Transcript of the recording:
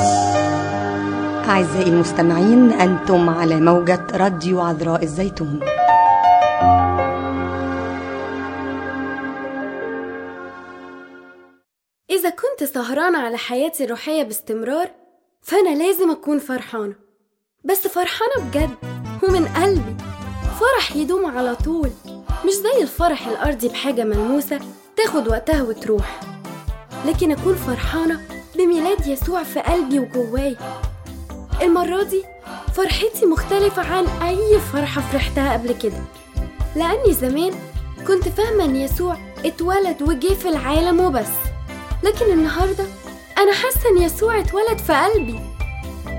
أعزائي المستمعين أنتم على موجة راديو عذراء الزيتون إذا كنت سهرانة على حياتي الروحية باستمرار فأنا لازم أكون فرحانة بس فرحانة بجد ومن قلبي فرح يدوم على طول مش زي الفرح الأرضي بحاجة ملموسة تاخد وقتها وتروح لكن أكون فرحانة بميلاد يسوع في قلبي وجواي المرة دي فرحتي مختلفة عن أي فرحة فرحتها قبل كده لأني زمان كنت فاهمة إن يسوع اتولد وجه في العالم وبس لكن النهاردة أنا حاسة إن يسوع اتولد في قلبي